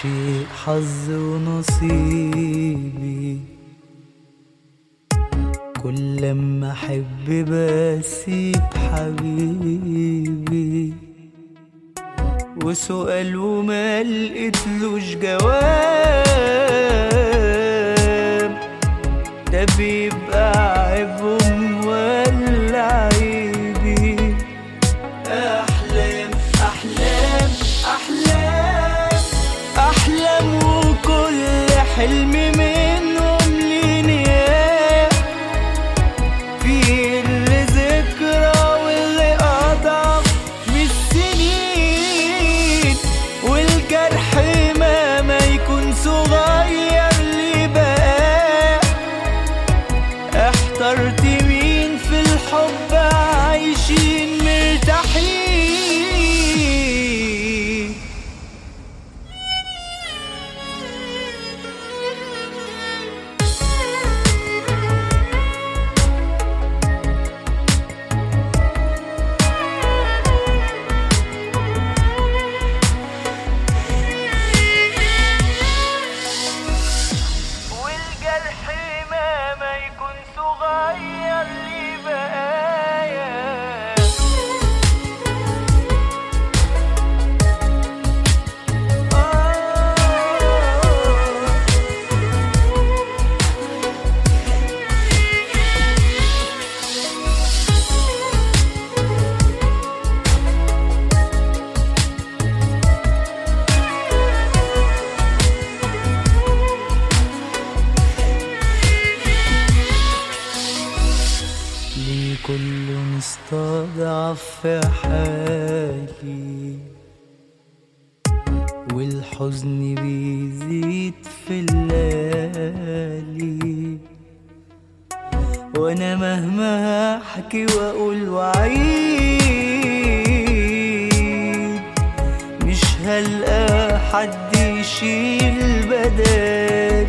شيء حظ ونصيبي كل لما احب بسيب حبيبي وسؤال وما لقيتلوش جواب ده بيبقى عيبهم ولا عيبي احلام احلام احلام احلام وكل حلم منهم ليه نهايه في اللي ذكرى واللي اضعف من السنين والجرح ما ما يكون صغير ليه بقى احترت مين في الحب عايشين مرتاحين والجرح ما ما يكون صغير ليه بقايا آه ليه كل مستضعف في حالي والحزن بيزيد في الليالي وانا مهما احكي واقول وعيد مش هلقى حد يشيل بدال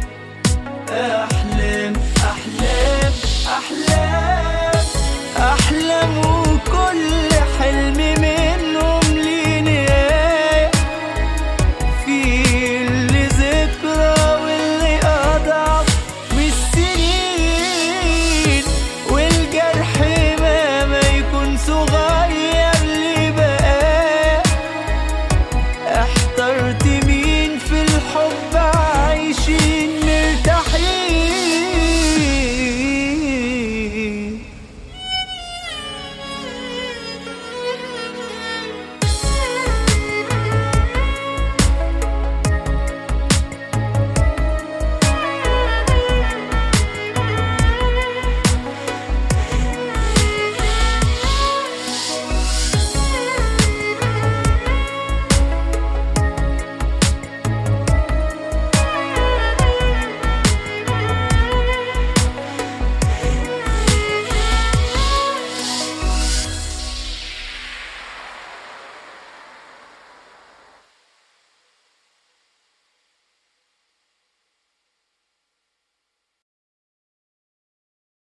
أحلام أحلام أحلام أحلام وكل حلم منهم ليه نهاية في اللي ذكرى واللي أضعف من السنين والجرح ما ما يكون صغير ليه بقى احترت مين في الحب عايشين